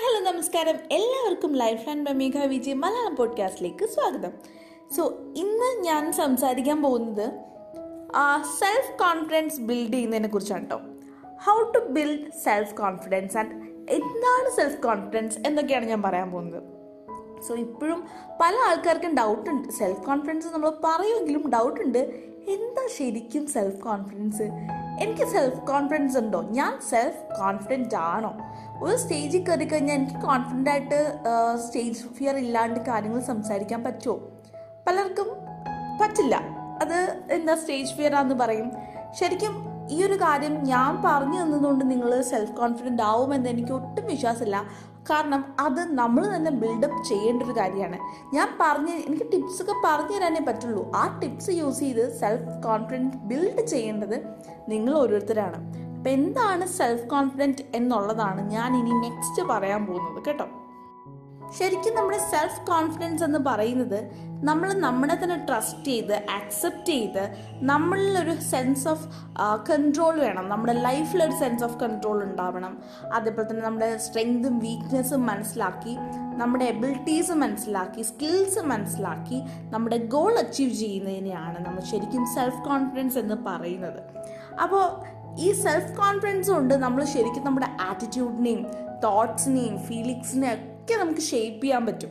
hello നമസ്കാരം എല്ലാവർക്കും life and ബമീഖ വിജയ് മലയാളം പോഡ്കാസ്റ്റിലേക്ക് സ്വാഗതം സോ ഇന്ന് ഞാൻ സംസാരിക്കാൻ പോകുന്നത് സെൽഫ് കോൺഫിഡൻസ് ബിൽഡ് ചെയ്യുന്നതിനെ കുറിച്ചാണ് കേട്ടോ how to build self confidence and എന്താണ് സെൽഫ് കോൺഫിഡൻസ് എന്നൊക്കെയാണ് ഞാൻ പറയാൻ പോകുന്നത് സോ ഇപ്പോഴും പല ആൾക്കാർക്കും ഡൗട്ട് ഉണ്ട് സെൽഫ് കോൺഫിഡൻസ് നമ്മൾ പറയുമെങ്കിലും ഡൗട്ട് ഉണ്ട് എന്താ ശരിക്കും സെൽഫ് കോൺഫിഡൻസ് എനിക്ക് സെൽഫ് കോൺഫിഡൻസ് ഉണ്ടോ ഞാൻ സെൽഫ് കോൺഫിഡൻ്റ് ആണോ ഒരു സ്റ്റേജിൽ കയറി കഴിഞ്ഞാൽ എനിക്ക് കോൺഫിഡൻ്റ് ആയിട്ട് സ്റ്റേജ് ഫിയർ ഇല്ലാണ്ട് കാര്യങ്ങൾ സംസാരിക്കാൻ പറ്റുമോ പലർക്കും പറ്റില്ല അത് എന്താ സ്റ്റേജ് ഫിയർ ആണെന്ന് പറയും ശരിക്കും ഈ ഒരു കാര്യം ഞാൻ പറഞ്ഞു തന്നതുകൊണ്ട് നിങ്ങൾ സെൽഫ് കോൺഫിഡൻ്റ് ആവുമെന്ന് എനിക്ക് ഒട്ടും വിശ്വാസമില്ല കാരണം അത് നമ്മൾ തന്നെ ബിൽഡപ്പ് ചെയ്യേണ്ട ഒരു കാര്യമാണ് ഞാൻ പറഞ്ഞ് എനിക്ക് ടിപ്സ് ഒക്കെ പറഞ്ഞു തരാനേ പറ്റുള്ളൂ ആ ടിപ്സ് യൂസ് ചെയ്ത് സെൽഫ് കോൺഫിഡൻറ്റ് ബിൽഡ് ചെയ്യേണ്ടത് നിങ്ങൾ ഓരോരുത്തരാണ് അപ്പം എന്താണ് സെൽഫ് കോൺഫിഡൻറ്റ് എന്നുള്ളതാണ് ഞാൻ ഇനി നെക്സ്റ്റ് പറയാൻ പോകുന്നത് കേട്ടോ ശരിക്കും നമ്മുടെ സെൽഫ് കോൺഫിഡൻസ് എന്ന് പറയുന്നത് നമ്മൾ നമ്മളെ തന്നെ ട്രസ്റ്റ് ചെയ്ത് ആക്സെപ്റ്റ് ചെയ്ത് നമ്മളിലൊരു സെൻസ് ഓഫ് കൺട്രോൾ വേണം നമ്മുടെ ലൈഫിലൊരു സെൻസ് ഓഫ് കൺട്രോൾ ഉണ്ടാവണം അതേപോലെ തന്നെ നമ്മുടെ സ്ട്രെങ്തും വീക്ക്നെസ്സും മനസ്സിലാക്കി നമ്മുടെ എബിലിറ്റീസ് മനസ്സിലാക്കി സ്കിൽസ് മനസ്സിലാക്കി നമ്മുടെ ഗോൾ അച്ചീവ് ചെയ്യുന്നതിനെയാണ് നമ്മൾ ശരിക്കും സെൽഫ് കോൺഫിഡൻസ് എന്ന് പറയുന്നത് അപ്പോൾ ഈ സെൽഫ് കോൺഫിഡൻസ് കൊണ്ട് നമ്മൾ ശരിക്കും നമ്മുടെ ആറ്റിറ്റ്യൂഡിനെയും തോട്ട്സിനെയും ഫീലിങ്സിനെയും ഒക്കെ നമുക്ക് ഷേപ്പ് ചെയ്യാൻ പറ്റും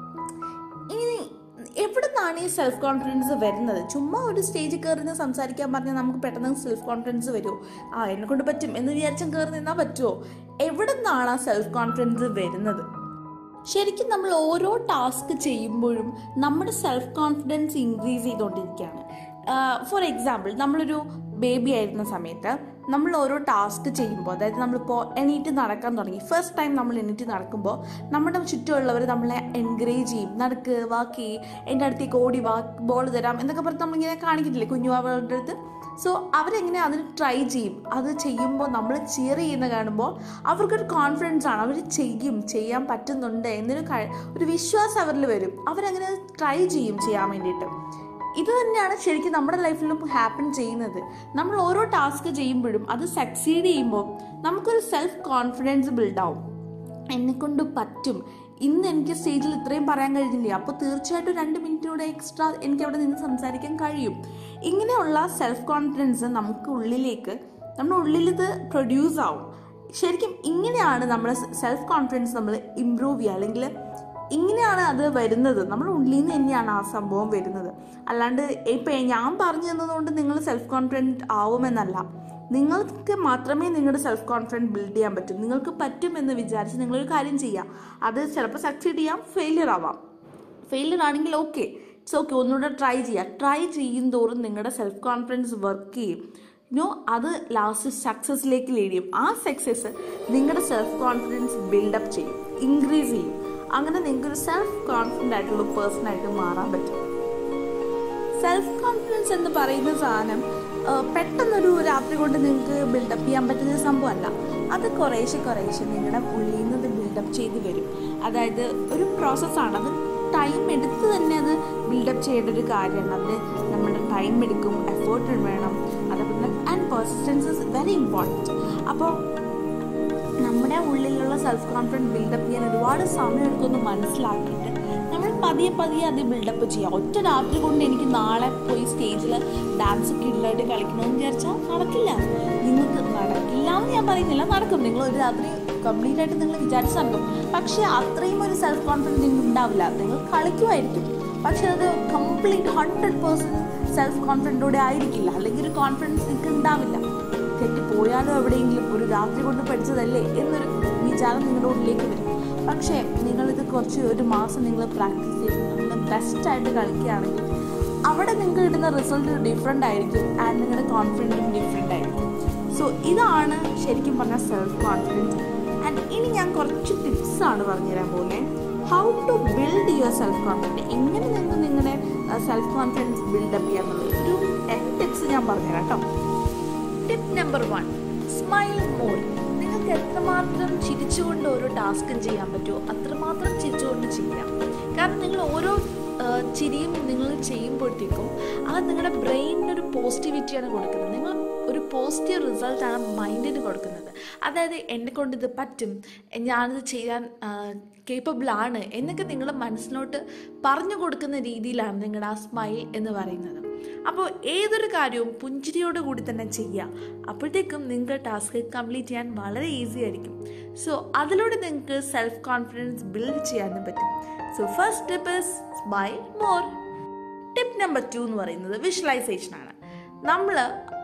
ഇനി എവിടെ നിന്നാണ് ഈ സെൽഫ് കോൺഫിഡൻസ് വരുന്നത് ചുമ്മാ ഒരു സ്റ്റേജിൽ കയറി സംസാരിക്കാൻ പറഞ്ഞാൽ നമുക്ക് പെട്ടെന്ന് സെൽഫ് കോൺഫിഡൻസ് വരുമോ ആ എന്നെ കൊണ്ട് പറ്റും എന്ന് വിചാരിച്ചും കയറി നിന്നാൽ പറ്റുമോ എവിടെ നിന്നാണ് ആ സെൽഫ് കോൺഫിഡൻസ് വരുന്നത് ശരിക്കും നമ്മൾ ഓരോ ടാസ്ക് ചെയ്യുമ്പോഴും നമ്മുടെ സെൽഫ് കോൺഫിഡൻസ് ഇൻക്രീസ് ചെയ്തുകൊണ്ടിരിക്കുകയാണ് ഫോർ എക്സാമ്പിൾ നമ്മളൊരു ബേബി ആയിരുന്ന സമയത്ത് നമ്മൾ ഓരോ ടാസ്ക് ചെയ്യുമ്പോൾ അതായത് നമ്മളിപ്പോൾ എണീറ്റ് നടക്കാൻ തുടങ്ങി ഫസ്റ്റ് ടൈം നമ്മൾ എണീറ്റ് നടക്കുമ്പോൾ നമ്മുടെ ചുറ്റുമുള്ളവർ നമ്മളെ എൻകറേജ് ചെയ്യും നടക്ക് വാക്കി എൻ്റെ അടുത്തേക്ക് ഓടി വാ ബോൾ തരാം എന്നൊക്കെ പറഞ്ഞ് നമ്മളിങ്ങനെ കാണിക്കുന്നില്ലേ കുഞ്ഞുവാവളുടെ അടുത്ത് സോ അവരെങ്ങനെ അതിന് ട്രൈ ചെയ്യും അത് ചെയ്യുമ്പോൾ നമ്മൾ ചിയർ ചെയ്യുന്ന കാണുമ്പോൾ അവർക്കൊരു കോൺഫിഡൻസ് ആണ് അവർ ചെയ്യും ചെയ്യാൻ പറ്റുന്നുണ്ട് എന്നൊരു ഒരു വിശ്വാസം അവരിൽ വരും അവരങ്ങനെ ട്രൈ ചെയ്യും ചെയ്യാൻ വേണ്ടിയിട്ട് ഇത് തന്നെയാണ് ശരിക്കും നമ്മുടെ ലൈഫിലും ഹാപ്പൻ ചെയ്യുന്നത് നമ്മൾ ഓരോ ടാസ്ക് ചെയ്യുമ്പോഴും അത് സക്സീഡ് ചെയ്യുമ്പോൾ നമുക്കൊരു സെൽഫ് കോൺഫിഡൻസ് ബിൽഡാവും എന്നെക്കൊണ്ട് പറ്റും ഇന്ന് എനിക്ക് സ്റ്റേജിൽ ഇത്രയും പറയാൻ കഴിഞ്ഞില്ലേ അപ്പോൾ തീർച്ചയായിട്ടും രണ്ട് മിനിറ്റിലൂടെ എക്സ്ട്രാ എനിക്ക് അവിടെ നിന്ന് സംസാരിക്കാൻ കഴിയും ഇങ്ങനെയുള്ള സെൽഫ് കോൺഫിഡൻസ് നമുക്ക് ഉള്ളിലേക്ക് നമ്മുടെ ഉള്ളിൽ ഇത് പ്രൊഡ്യൂസ് ആവും ശരിക്കും ഇങ്ങനെയാണ് നമ്മുടെ സെൽഫ് കോൺഫിഡൻസ് നമ്മൾ ഇമ്പ്രൂവ് ചെയ്യുക അല്ലെങ്കിൽ ഇങ്ങനെയാണ് അത് വരുന്നത് നമ്മുടെ ഉള്ളിൽ നിന്ന് തന്നെയാണ് ആ സംഭവം വരുന്നത് അല്ലാണ്ട് ഇപ്പം ഞാൻ പറഞ്ഞു തന്നതുകൊണ്ട് നിങ്ങൾ സെൽഫ് കോൺഫിഡൻറ്റ് ആവുമെന്നല്ല നിങ്ങൾക്ക് മാത്രമേ നിങ്ങളുടെ സെൽഫ് കോൺഫിഡൻസ് ബിൽഡ് ചെയ്യാൻ പറ്റൂ നിങ്ങൾക്ക് പറ്റും എന്ന് വിചാരിച്ച് നിങ്ങളൊരു കാര്യം ചെയ്യാം അത് ചിലപ്പോൾ സക്സീഡ് ചെയ്യാം ഫെയിലിയർ ആവാം ഫെയിലിയർ ആണെങ്കിൽ ഓക്കെ ഇറ്റ്സ് ഓക്കെ ഒന്നുകൂടെ ട്രൈ ചെയ്യുക ട്രൈ ചെയ്യും തോറും നിങ്ങളുടെ സെൽഫ് കോൺഫിഡൻസ് വർക്ക് ചെയ്യും നോ അത് ലാസ്റ്റ് സക്സസ്സിലേക്ക് ലീഡ് ചെയ്യും ആ സക്സസ് നിങ്ങളുടെ സെൽഫ് കോൺഫിഡൻസ് ബിൽഡപ്പ് ചെയ്യും ഇൻക്രീസ് ചെയ്യും അങ്ങനെ നിങ്ങൾക്കൊരു സെൽഫ് കോൺഫിഡൻ്റ് ആയിട്ടുള്ള പേഴ്സൺ ആയിട്ട് മാറാൻ പറ്റും സെൽഫ് കോൺഫിഡൻസ് എന്ന് പറയുന്ന സാധനം പെട്ടെന്നൊരു രാത്രി കൊണ്ട് നിങ്ങൾക്ക് ബിൽഡപ്പ് ചെയ്യാൻ പറ്റുന്ന സംഭവമല്ല അത് കുറേശ്ശെ കുറേശ്ശെ നിങ്ങളുടെ ഉള്ളിൽ നിന്ന് അത് ബിൽഡപ്പ് ചെയ്ത് വരും അതായത് ഒരു പ്രോസസ്സാണ് അത് ടൈം എടുത്ത് തന്നെ അത് ബിൽഡപ്പ് ചെയ്യേണ്ട ഒരു കാര്യമാണ് അതിന് നമ്മുടെ ടൈം എടുക്കും എഫേർട്ട് വേണം അതേപോലെ തന്നെ and persistence is very important അപ്പോൾ നമ്മുടെ ഉള്ളിലുള്ള സെൽഫ് കോൺഫിഡൻസ് ബിൽഡപ്പ് ചെയ്യാൻ ഒരുപാട് സമയം എടുക്കുമെന്ന് മനസ്സിലാക്കിയിട്ട് നമ്മൾ പതിയെ പതിയെ അത് ബിൽഡപ്പ് ചെയ്യാം ഒറ്റ രാത്രി കൊണ്ട് എനിക്ക് നാളെ പോയി സ്റ്റേജിൽ ഡാൻസ് കിഡിലായിട്ട് കളിക്കണമെന്ന് വിചാരിച്ചാൽ നടക്കില്ല നിങ്ങൾക്ക് നടക്കില്ല എന്ന് ഞാൻ പറയുന്നില്ല നടക്കും നിങ്ങൾ ഒരു രാത്രി കംപ്ലീറ്റ് ആയിട്ട് നിങ്ങൾ വിചാരിച്ച് നടക്കും പക്ഷേ അത്രയും ഒരു സെൽഫ് കോൺഫിഡൻസ് നിങ്ങൾക്ക് ഉണ്ടാവില്ല നിങ്ങൾ കളിക്കുമായിരിക്കും പക്ഷെ അത് കംപ്ലീറ്റ് ഹൺഡ്രഡ് പേഴ്സൻറ്റ് സെൽഫ് കോൺഫിഡൻറ്റോടെ ആയിരിക്കില്ല അല്ലെങ്കിൽ ഒരു കോൺഫിഡൻസ് നിങ്ങൾക്ക് ഉണ്ടാവില്ല തെറ്റിപ്പോയാലോ എവിടെയെങ്കിലും ഒരു രാത്രി കൊണ്ട് പഠിച്ചതല്ലേ എന്നൊരു വിചാരം നിങ്ങളുടെ ഉള്ളിലേക്ക് വരും പക്ഷേ നിങ്ങളിത് കുറച്ച് ഒരു മാസം നിങ്ങൾ പ്രാക്ടീസ് ചെയ്ത് നിങ്ങൾ ബെസ്റ്റായിട്ട് കളിക്കുകയാണെങ്കിൽ അവിടെ നിങ്ങൾക്ക് കിട്ടുന്ന റിസൾട്ട് ഡിഫറെൻ്റ് ആയിരിക്കും ആൻഡ് നിങ്ങളുടെ കോൺഫിഡൻറ്റും ഡിഫറെൻ്റ് ആയിരിക്കും സോ ഇതാണ് ശരിക്കും പറഞ്ഞാൽ സെൽഫ് കോൺഫിഡൻസ് ആൻഡ് ഇനി ഞാൻ കുറച്ച് ടിപ്സാണ് പറഞ്ഞുതരാൻ പോകുന്നത് how to build your self confidence എങ്ങനെ നിങ്ങൾക്ക് നിങ്ങളുടെ സെൽഫ് കോൺഫിഡൻസ് ബിൽഡപ്പ് ചെയ്യാന്നുള്ളത് ഒരു ടെൻ ടിപ്സ് ഞാൻ പറഞ്ഞുതരാം കേട്ടോ tip number one smile more നിങ്ങൾക്ക് എത്രമാത്രം ചിരിച്ചുകൊണ്ട് ഓരോ ടാസ്കും ചെയ്യാൻ പറ്റുമോ അത്രമാത്രം ചിരിച്ചുകൊണ്ട് ചെയ്യാം കാരണം നിങ്ങൾ ഓരോ ചിരിയും നിങ്ങൾ ചെയ്യുമ്പോഴത്തേക്കും അത് നിങ്ങളുടെ ബ്രെയിനിനൊരു പോസിറ്റിവിറ്റിയാണ് കൊടുക്കുന്നത് നിങ്ങൾ ഒരു പോസിറ്റീവ് റിസൾട്ടാണ് മൈൻഡിന് കൊടുക്കുന്നത് അതായത് എന്നെ കൊണ്ട് ഇത് പറ്റും ഞാനിത് ചെയ്യാൻ കേപ്പബിൾ ആണ് എന്നൊക്കെ നിങ്ങൾ മനസ്സിലോട്ട് പറഞ്ഞു കൊടുക്കുന്ന രീതിയിലാണ് നിങ്ങളുടെ ആ സ്മൈൽ എന്ന് പറയുന്നത് അപ്പോൾ ഏതൊരു കാര്യവും പുഞ്ചിരിയോട് കൂടി തന്നെ ചെയ്യുക അപ്പോഴത്തേക്കും നിങ്ങൾക്ക് ടാസ്ക് കംപ്ലീറ്റ് ചെയ്യാൻ വളരെ ഈസി ആയിരിക്കും സോ അതിലൂടെ നിങ്ങൾക്ക് സെൽഫ് കോൺഫിഡൻസ് ബിൽഡ് ചെയ്യാനും പറ്റും so first tip is smile more tip number two എന്ന് പറയുന്നത് വിഷ്വലൈസേഷൻ ആണ് നമ്മൾ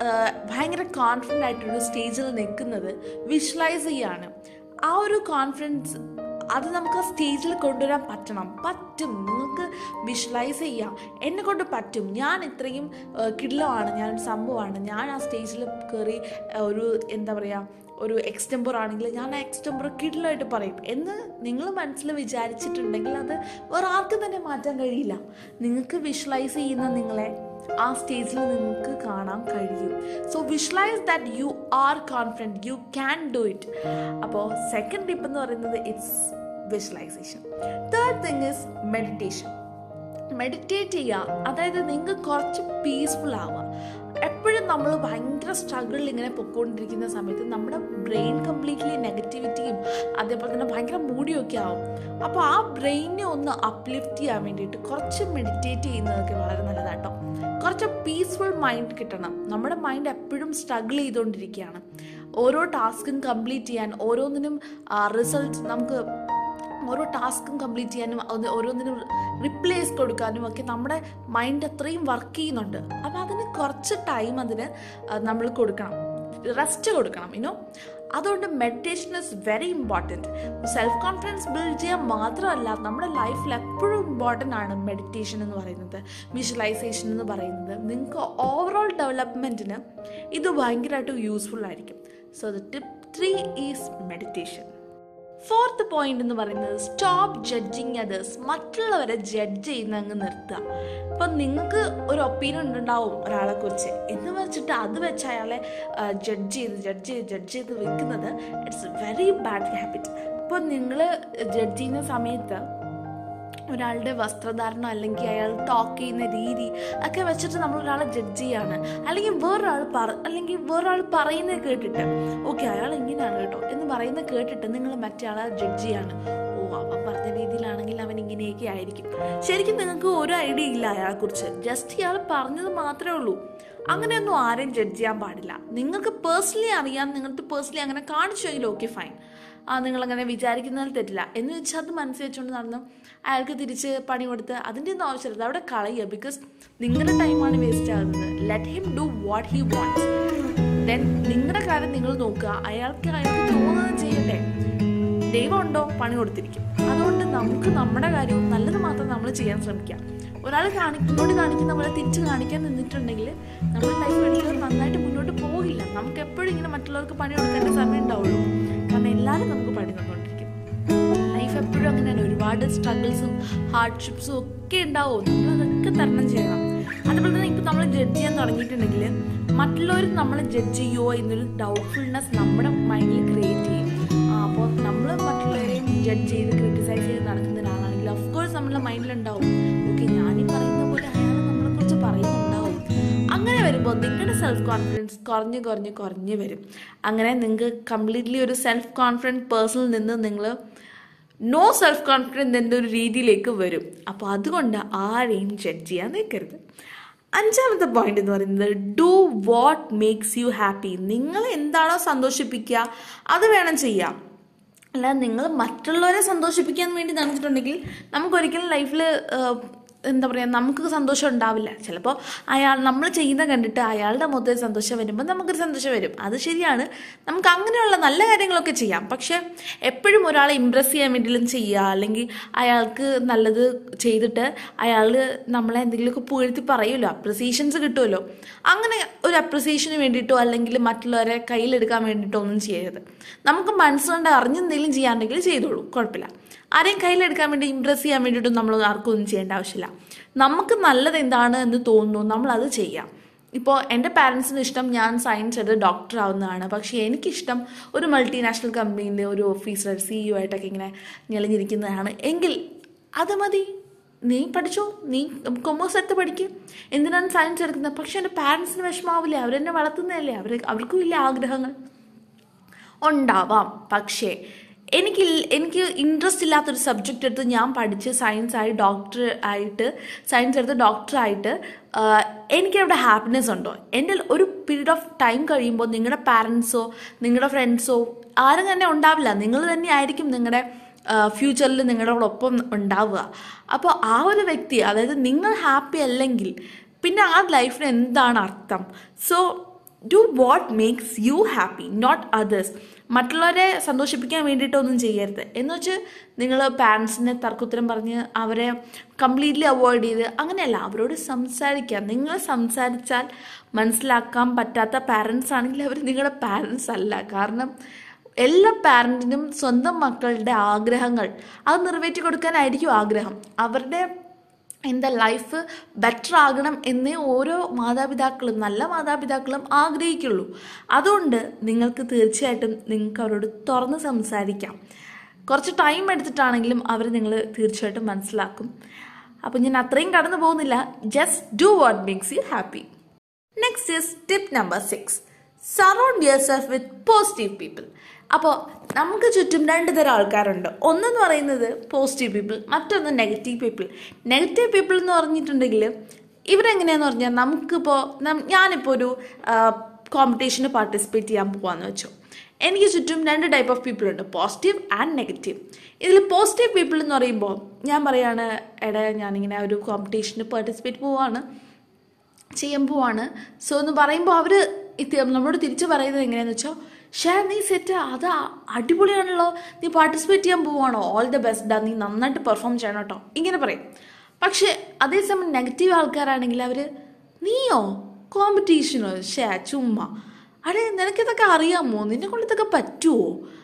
ഭയങ്കര കോൺഫിഡൻ്റ് ആയിട്ടൊരു സ്റ്റേജിൽ നിൽക്കുന്നത് വിഷ്വലൈസ് ചെയ്യാണ് ആ ഒരു കോൺഫിഡൻസ് അത് നമുക്ക് ആ സ്റ്റേജിൽ കൊണ്ടുവരാൻ പറ്റണം പറ്റും നിങ്ങൾക്ക് വിഷ്വലൈസ് ചെയ്യാം എന്നെ കൊണ്ട് പറ്റും ഞാൻ ഇത്രയും കിടിലമാണ് ഞാനൊരു സംഭവമാണ് ഞാൻ ആ സ്റ്റേജിൽ കയറി ആ, ഒരു എന്താ പറയുക ഒരു എക്സ്റ്റംബർ ആണെങ്കിൽ ഞാൻ ആ എക്സ്റ്റംബർ കിടിലായിട്ട് പറയും എന്ന് നിങ്ങൾ മനസ്സിൽ വിചാരിച്ചിട്ടുണ്ടെങ്കിൽ അത് വേറെ ആർക്കും തന്നെ മാറ്റാൻ കഴിയില്ല നിങ്ങൾക്ക് വിഷ്വലൈസ് ചെയ്യുന്ന നിങ്ങളെ ആ സ്റ്റേജിൽ നിങ്ങൾക്ക് കാണാൻ കഴിയും so visualise that you are confident you can do it അപ്പോൾ സെക്കൻഡ് ടിപ്പ് എന്ന് പറയുന്നത് it's visualisation third thing is meditation meditate ചെയ്യുക അതായത് നിങ്ങൾക്ക് കുറച്ച് പീസ്ഫുൾ ആവുക എപ്പോഴും നമ്മൾ ഭയങ്കര സ്ട്രഗിളിൽ ഇങ്ങനെ പൊയ്ക്കൊണ്ടിരിക്കുന്ന സമയത്ത് നമ്മുടെ ബ്രെയിൻ കംപ്ലീറ്റ്ലി നെഗറ്റിവിറ്റിയും അതേപോലെ തന്നെ ഭയങ്കര മൂടിയൊക്കെ ആവും അപ്പോൾ ആ ബ്രെയിനെ ഒന്ന് അപ്ലിഫ്റ്റ് ചെയ്യാൻ വേണ്ടിയിട്ട് കുറച്ച് മെഡിറ്റേറ്റ് ചെയ്യുന്നതൊക്കെ വളരെ നല്ലതാട്ടോ കുറച്ച് പീസ്ഫുൾ മൈൻഡ് കിട്ടണം നമ്മുടെ മൈൻഡ് എപ്പോഴും സ്ട്രഗിൾ ചെയ്തുകൊണ്ടിരിക്കുകയാണ് ഓരോ ടാസ്കും കംപ്ലീറ്റ് ചെയ്യാൻ ഓരോന്നിനും റിസൾട്ട് നമുക്ക് ഓരോ ടാസ്കും കംപ്ലീറ്റ് ചെയ്യാനും അത് ഓരോന്നിനും റിപ്ലേസ് കൊടുക്കാനും ഒക്കെ നമ്മുടെ മൈൻഡ് അത്രയും വർക്ക് ചെയ്യുന്നുണ്ട് അപ്പോൾ അതിന് കുറച്ച് ടൈം അതിന് നമ്മൾ കൊടുക്കണം റെസ്റ്റ് കൊടുക്കണം യുനോ അതുകൊണ്ട് meditation is very important self confidence build ചെയ്യാൻ മാത്രമല്ല നമ്മുടെ ലൈഫിൽ എപ്പോഴും ഇമ്പോർട്ടൻ്റ് ആണ് മെഡിറ്റേഷൻ എന്ന് പറയുന്നത് വിഷ്വലൈസേഷൻ എന്ന് പറയുന്നത് നിങ്ങൾക്ക് ഓവറോൾ ഡെവലപ്മെൻറ്റിന് ഇത് ഭയങ്കരമായിട്ട് യൂസ്ഫുൾ ആയിരിക്കും so the tip three is meditation fourth point എന്ന് പറയുന്നത് സ്റ്റോപ്പ് ജഡ്ജിങ് അതേഴ്സ് മറ്റുള്ളവരെ ജഡ്ജ് ചെയ്യുന്ന അങ്ങ് നിർത്തുക ഇപ്പം നിങ്ങൾക്ക് ഒരു ഒപ്പീനിയൻ ഉണ്ടാവും ഒരാളെ കുറിച്ച് എന്ന് വെച്ചിട്ട് അത് വെച്ച് അയാളെ ജഡ്ജ് ചെയ്ത് ജഡ്ജ് ചെയ്ത് ജഡ്ജ് ചെയ്ത് വെക്കുന്നത് ഇറ്റ്സ് വെരി ബാഡ് ഹാബിറ്റ് ഇപ്പോൾ നിങ്ങൾ ജഡ്ജ് ചെയ്യുന്ന സമയത്ത് ഒരാളുടെ വസ്ത്രധാരണം അല്ലെങ്കിൽ അയാൾ ടോക്ക് ചെയ്യുന്ന രീതി ഒക്കെ വെച്ചിട്ട് നമ്മൾ ഒരാളെ ജഡ്ജ് ചെയ്യാണ് അല്ലെങ്കിൽ വേറൊരാൾ പറ അല്ലെങ്കിൽ വേറൊരാൾ പറയുന്നത് കേട്ടിട്ട് ഓക്കെ അയാൾ ഇങ്ങനെയാണ് കേട്ടോ എന്ന് പറയുന്നത് കേട്ടിട്ട് നിങ്ങൾ മറ്റേ ആളെ ജഡ്ജ് ചെയ്യാണ് ഓ അവൻ പറഞ്ഞ രീതിയിലാണെങ്കിൽ അവൻ ഇങ്ങനെയൊക്കെ ആയിരിക്കും ശരിക്കും നിങ്ങൾക്ക് ഒരു ഐഡിയ ഇല്ല അയാളെക്കുറിച്ച് ജസ്റ്റ് ഇയാൾ പറഞ്ഞത് മാത്രമേ ഉള്ളൂ അങ്ങനെയൊന്നും ആരെയും ജഡ്ജ് ചെയ്യാൻ പാടില്ല നിങ്ങൾക്ക് പേഴ്സണലി അറിയാം നിങ്ങൾക്ക് പേഴ്സണലി അങ്ങനെ കാണിച്ചുവെങ്കിൽ ഓക്കെ ഫൈൻ ആ നിങ്ങളങ്ങനെ വിചാരിക്കുന്നതിൽ തെറ്റില്ല എന്ന് വെച്ചാൽ അത് മനസ്സിൽ വെച്ചുകൊണ്ട് നടന്ന് അയാൾക്ക് തിരിച്ച് പണി കൊടുത്ത് അതിൻ്റെ ഒന്നും ആവശ്യമില്ല അവിടെ കളയുക ബിക്കോസ് നിങ്ങളുടെ ടൈമാണ് വേസ്റ്റ് ആകുന്നത് let him do what he wants then നിങ്ങളുടെ കാര്യം നിങ്ങൾ നോക്കുക അയാൾക്ക് അയാൾക്ക് തോന്നുന്നത് ചെയ്യട്ടെ ദൈവം ഉണ്ടോ പണി കൊടുത്തിരിക്കും അതുകൊണ്ട് നമുക്ക് നമ്മുടെ കാര്യവും നല്ലത് മാത്രം നമ്മൾ ചെയ്യാൻ ശ്രമിക്കുക ഒരാൾ കാണി ഇങ്ങോട്ട് കാണിക്കുന്ന പോലെ തിരിച്ച് കാണിക്കാൻ നിന്നിട്ടുണ്ടെങ്കിൽ നമ്മുടെ ലൈഫ് ഒരിക്കലും നന്നായിട്ട് മുന്നോട്ട് പോകില്ല നമുക്ക് എപ്പോഴും ഇങ്ങനെ മറ്റുള്ളവർക്ക് പണി കൊടുക്കേണ്ട സമയം ഉണ്ടാവുള്ളൂ കാരണം എല്ലാവരും നമുക്ക് പണി തന്നുകൊണ്ടിരിക്കും ലൈഫ് എപ്പോഴും അങ്ങനെയാണ് ഒരുപാട് സ്ട്രഗിൾസും ഹാർഡ്ഷിപ്സും ഒക്കെ ഉണ്ടാവും നമ്മൾ അതൊക്കെ തരണം ചെയ്യണം അതുപോലെ തന്നെ ഇപ്പം നമ്മൾ ജഡ്ജ് ചെയ്യാൻ തുടങ്ങിയിട്ടുണ്ടെങ്കിൽ മറ്റുള്ളവർ നമ്മളെ ജഡ്ജ് ചെയ്യുമോ എന്നൊരു ഡൗട്ട്ഫുൾനെസ് നമ്മുടെ മൈൻഡിൽ ക്രിയേറ്റ് ചെയ്യും അപ്പോൾ നമ്മൾ മറ്റുള്ളവരെയും ജഡ്ജ് ചെയ്ത് ക്രിട്ടിസൈസ് ചെയ്ത് നടക്കുന്ന ഒരാളാണെങ്കിൽ ഓഫ് കോഴ്സ് നമ്മുടെ മൈൻഡിലുണ്ടാവും ഓക്കെ ഞാനീ പറയുന്ന പോലെ അയാൾ നമ്മളെക്കുറിച്ച് പറയുന്നുണ്ടാവും അങ്ങനെ വരുമ്പോൾ നിങ്ങളുടെ സെൽഫ് കോൺഫിഡൻസ് കുറഞ്ഞ് കുറഞ്ഞ് കുറഞ്ഞ് വരും അങ്ങനെ നിങ്ങൾക്ക് കംപ്ലീറ്റ്ലി ഒരു സെൽഫ് കോൺഫിഡൻറ്റ് പേഴ്സണിൽ നിന്ന് നിങ്ങൾ നോ സെൽഫ് കോൺഫിഡൻസ് എന്ന ഒരു രീതിയിലേക്ക് വരും അപ്പോൾ അതുകൊണ്ട് ആരെയും ജഡ്ജ് ചെയ്യാൻ നിൽക്കരുത് അഞ്ചാമത്തെ പോയിന്റ് എന്ന് പറയുന്നത് do what makes you happy നിങ്ങൾ എന്താണോ സന്തോഷിപ്പിക്കുക അത് വേണം ചെയ്യാം അല്ല നിങ്ങൾ മറ്റുള്ളവരെ സന്തോഷിപ്പിക്കാൻ വേണ്ടി നടന്നിട്ടുണ്ടെങ്കിൽ നമുക്കൊരിക്കലും ലൈഫിൽ എന്താ പറയുക നമുക്ക് സന്തോഷം ഉണ്ടാവില്ല ചിലപ്പോൾ അയാൾ നമ്മൾ ചെയ്യുന്ന കണ്ടിട്ട് അയാളുടെ മുഖത്ത് സന്തോഷം വരുമ്പോൾ നമുക്കൊരു സന്തോഷം വരും അത് ശരിയാണ് നമുക്ക് അങ്ങനെയുള്ള നല്ല കാര്യങ്ങളൊക്കെ ചെയ്യാം പക്ഷേ എപ്പോഴും ഒരാളെ ഇമ്പ്രസ് ചെയ്യാൻ വേണ്ടിയും ചെയ്യുക അല്ലെങ്കിൽ അയാൾക്ക് നല്ലത് ചെയ്തിട്ട് അയാൾ നമ്മളെ എന്തെങ്കിലുമൊക്കെ പുകഴ്ത്തി പറയുമല്ലോ അപ്രിസിയേഷൻസ് കിട്ടുമല്ലോ അങ്ങനെ ഒരു അപ്രിസിയേഷന് വേണ്ടിയിട്ടോ അല്ലെങ്കിൽ മറ്റുള്ളവരെ കയ്യിലെടുക്കാൻ വേണ്ടിയിട്ടോ ഒന്നും ചെയ്യരുത് നമുക്ക് മനസ്സുകൊണ്ട് അറിഞ്ഞെന്തെങ്കിലും ചെയ്യാണ്ടെങ്കിൽ ചെയ്തോളൂ കുഴപ്പമില്ല ആരെയും കയ്യിലെടുക്കാൻ വേണ്ടി ഇമ്പ്രസ് ചെയ്യാൻ വേണ്ടിയിട്ടും നമ്മൾ ആർക്കും ഒന്നും ചെയ്യേണ്ട ആവശ്യമില്ല നമുക്ക് നല്ലത് എന്താണ് എന്ന് തോന്നുന്നു നമ്മൾ അത് ചെയ്യാം ഇപ്പോൾ എൻ്റെ പാരൻസിന് ഇഷ്ടം ഞാൻ സയൻസ് എടുത്ത് ഡോക്ടർ ആവുന്നതാണ് പക്ഷേ എനിക്കിഷ്ടം ഒരു മൾട്ടിനാഷണൽ കമ്പനിയിൽ ഒരു ഓഫീസർ സിഇഒ ആയിട്ടൊക്കെ ഇങ്ങനെ ഞെളിഞ്ഞിരിക്കുന്നതാണ് എങ്കിൽ അത് മതി നീ പഠിച്ചോ നീ കൊമേഴ്സ് എടുത്ത് പഠിക്കും എന്തിനാണ് സയൻസ് എടുക്കുന്നത് പക്ഷെ എൻ്റെ പാരൻസിന് വിഷമാവില്ലേ അവരെന്നെ വളർത്തുന്നതല്ലേ അവർ അവർക്കും ഇല്ല ആഗ്രഹങ്ങൾ ഉണ്ടാവാം പക്ഷേ എനിക്ക് എനിക്ക് ഇൻട്രസ്റ്റ് ഇല്ലാത്തൊരു സബ്ജക്റ്റ് എടുത്ത് ഞാൻ പഠിച്ച് സയൻസ് ആയി ഡോക്ടർ ആയിട്ട് സയൻസ് എടുത്ത് ഡോക്ടറായിട്ട് എനിക്കവിടെ ഹാപ്പിനെസ് ഉണ്ടോ എൻ്റെ ഒരു പീരീഡ് ഓഫ് ടൈം കഴിയുമ്പോൾ നിങ്ങളുടെ പാരൻസോ നിങ്ങളുടെ ഫ്രണ്ട്സോ ആരും തന്നെ ഉണ്ടാവില്ല നിങ്ങൾ തന്നെ ആയിരിക്കും നിങ്ങളുടെ ഫ്യൂച്ചറിൽ നിങ്ങളോടൊപ്പം ഉണ്ടാവുക അപ്പോൾ ആ ഒരു വ്യക്തി അതായത് നിങ്ങൾ ഹാപ്പി അല്ലെങ്കിൽ പിന്നെ ആ ലൈഫിന് എന്താണ് അർത്ഥം so do what makes you happy not others മറ്റുള്ളവരെ സന്തോഷിപ്പിക്കാൻ വേണ്ടിയിട്ടൊന്നും ചെയ്യരുത് എന്ന് വെച്ച് നിങ്ങൾ പാരൻസിനെ തർക്കുത്തരം പറഞ്ഞ് അവരെ കംപ്ലീറ്റ്ലി അവോയ്ഡ് ചെയ്ത് അങ്ങനെയല്ല അവരോട് സംസാരിക്കുക നിങ്ങൾ സംസാരിച്ചാൽ മനസ്സിലാക്കാൻ പറ്റാത്ത പാരൻസ് ആണെങ്കിൽ അവർ നിങ്ങളുടെ പാരൻസ് അല്ല കാരണം എല്ലാ പാരൻറ്റിനും സ്വന്തം മക്കളുടെ ആഗ്രഹങ്ങൾ അത് നിറവേറ്റി കൊടുക്കാനായിരിക്കും ആഗ്രഹം അവരുടെ എന്താ ലൈഫ് ബെറ്റർ ആകണം എന്നേ ഓരോ മാതാപിതാക്കളും നല്ല മാതാപിതാക്കളും ആഗ്രഹിക്കുള്ളൂ അതുകൊണ്ട് നിങ്ങൾക്ക് തീർച്ചയായിട്ടും നിങ്ങൾക്ക് അവരോട് തുറന്ന് സംസാരിക്കാം കുറച്ച് ടൈം എടുത്തിട്ടാണെങ്കിലും അവർ നിങ്ങൾ തീർച്ചയായിട്ടും മനസ്സിലാക്കും അപ്പം ഞാൻ അത്രയും കടന്നു പോകുന്നില്ല just do what makes you happy next is tip number six surround yourself with positive people അപ്പോൾ നമുക്ക് ചുറ്റും രണ്ട് തരം ആൾക്കാരുണ്ട് ഒന്നെന്ന് പറയുന്നത് പോസിറ്റീവ് പീപ്പിൾ മറ്റൊന്ന് നെഗറ്റീവ് പീപ്പിൾ നെഗറ്റീവ് പീപ്പിൾ എന്ന് പറഞ്ഞിട്ടുണ്ടെങ്കിൽ ഇവരെങ്ങനെയാന്ന് പറഞ്ഞാൽ നമുക്കിപ്പോൾ ഞാനിപ്പോൾ ഒരു കോമ്പറ്റീഷന് പാർട്ടിസിപ്പേറ്റ് ചെയ്യാൻ പോകാമെന്ന് വെച്ചോ എനിക്ക് ചുറ്റും രണ്ട് ടൈപ്പ് ഓഫ് പീപ്പിൾ ഉണ്ട് പോസിറ്റീവ് ആൻഡ് നെഗറ്റീവ് ഇതിൽ പോസിറ്റീവ് പീപ്പിൾ എന്ന് പറയുമ്പോൾ ഞാൻ പറയാണ് എടാ ഞാനിങ്ങനെ ഒരു കോമ്പറ്റീഷന് പാർട്ടിസിപ്പേറ്റ് പോവാണ് ചെയ്യാൻ പോവാണ് സോ എന്ന് പറയുമ്പോൾ അവർ നമ്മളോട് തിരിച്ചു പറയുന്നത് എങ്ങനെയാന്ന് വെച്ചാൽ ഷേ നീ സെറ്റ് അത് അടിപൊളിയാണല്ലോ നീ പാർട്ടിസിപ്പേറ്റ് ചെയ്യാൻ പോവാണോ ഓൾ ദ ബെസ്റ്റ് ഡാ നീ നന്നായിട്ട് പെർഫോം ചെയ്യണം കേട്ടോ ഇങ്ങനെ പറയും പക്ഷേ അതേസമയം നെഗറ്റീവ് ആൾക്കാരാണെങ്കിൽ അവർ നീയോ കോമ്പറ്റീഷനോ ഷേ ചുമ്മാ അടേ നിനക്കിതൊക്കെ അറിയാമോ നിന്നെ കൊണ്ട് ഇതൊക്കെ പറ്റുമോ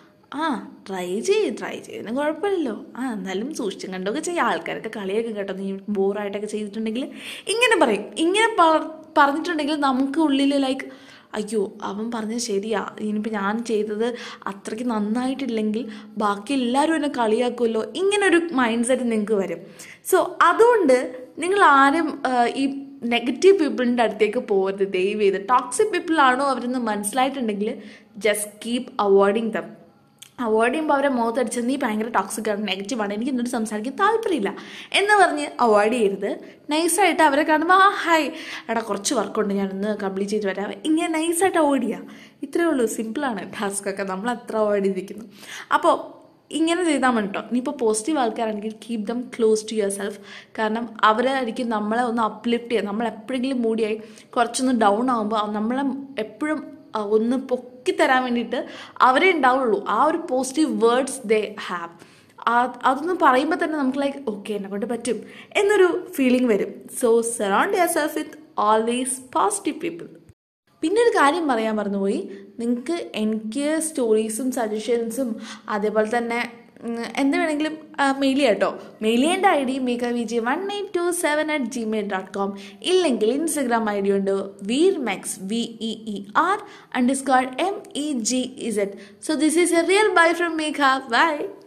ആ ട്രൈ ചെയ്യ് ട്രൈ ചെയ്യുന്നതിന് കുഴപ്പമില്ലല്ലോ ആ എന്നാലും സൂക്ഷിച്ചും കണ്ടൊക്കെ ചെയ്യാം ആൾക്കാരൊക്കെ കളിയൊക്കെ കേട്ടോ നീ ബോറായിട്ടൊക്കെ ചെയ്തിട്ടുണ്ടെങ്കിൽ ഇങ്ങനെ പറയും ഇങ്ങനെ പറഞ്ഞിട്ടുണ്ടെങ്കിൽ നമുക്ക് ഉള്ളിൽ ലൈക്ക് അയ്യോ അവൻ പറഞ്ഞത് ശരിയാ ഇനിയിപ്പോൾ ഞാൻ ചെയ്തത് അത്രയ്ക്ക് നന്നായിട്ടില്ലെങ്കിൽ ബാക്കി എല്ലാവരും എന്നെ കളിയാക്കുമല്ലോ ഇങ്ങനൊരു മൈൻഡ് സെറ്റ് നിങ്ങൾക്ക് വരും സോ അതുകൊണ്ട് നിങ്ങൾ ആരും ഈ നെഗറ്റീവ് പീപ്പിളിൻ്റെ അടുത്തേക്ക് പോകരുത് ദയവ് ചെയ്ത് ടോക്സിക് പീപ്പിൾ ആണോ അവരെന്ന് മനസ്സിലായിട്ടുണ്ടെങ്കിൽ just keep avoiding them avoid ചെയ്യുമ്പോൾ അവരെ മുഖത്തടിച്ച് നീ ഭയങ്കര ടോക്സിക് ആണ് നെഗറ്റീവ് ആണ് എനിക്ക് എന്നോട് സംസാരിക്കാൻ താല്പര്യമില്ല എന്ന് പറഞ്ഞ് അവോയ്ഡ് ചെയ്യരുത് നൈസായിട്ട് അവരെ കാണുമ്പോൾ ആ ഹായ് എടാ കുറച്ച് വർക്കുണ്ട് ഞാനൊന്ന് കംപ്ലീറ്റ് ചെയ്ത് വരാം ഇങ്ങനെ നൈസായിട്ട് അവോയ്ഡ് ചെയ്യുക ഇത്രയേ ഉള്ളൂ സിമ്പിളാണ് ടാസ്കൊക്കെ നമ്മൾ അത്ര അവോയ്ഡ് ചെയ്തിരിക്കുന്നു അപ്പോൾ ഇങ്ങനെ ചെയ്താൽ മതി കേട്ടോ ഇനിയിപ്പോൾ പോസിറ്റീവ് ആൾക്കാരാണെങ്കിൽ keep them close to yourself കാരണം അവരായിരിക്കും നമ്മളെ ഒന്ന് അപ്ലിഫ്റ്റ് ചെയ്യുക നമ്മൾ എപ്പോഴെങ്കിലും മൂടിയായി കുറച്ചൊന്ന് ഡൗൺ ആകുമ്പോൾ നമ്മളെ എപ്പോഴും ഒന്ന് പൊക്കി തരാൻ വേണ്ടിയിട്ട് അവരേ ഉണ്ടാവുള്ളൂ ആ ഒരു പോസിറ്റീവ് വേർഡ്സ് ദേ ഹാവ് അതൊന്ന് പറയുമ്പോൾ തന്നെ നമുക്ക് ലൈക്ക് ഓക്കെ എന്നെ കൊണ്ട് പറ്റും എന്നൊരു ഫീലിംഗ് വരും so surround yourself with always positive people പിന്നെ ഒരു കാര്യം പറയാൻ മറന്നുപോയി നിങ്ങൾക്ക് എനിക്ക് സ്റ്റോറീസും സജഷൻസും അതേപോലെ തന്നെ എന്ത് വേണമെങ്കിലും മെയിൽ ചെയ്യാം കേട്ടോ മെയിൽ ചെയ്യേണ്ട I D Megha V G one eight two seven at Gmail dot com ഇല്ലെങ്കിൽ ഇൻസ്റ്റഗ്രാം ഐ ഡി ഉണ്ട് Veer max V E E R underscore M E G Z so this is a real bye from Megha by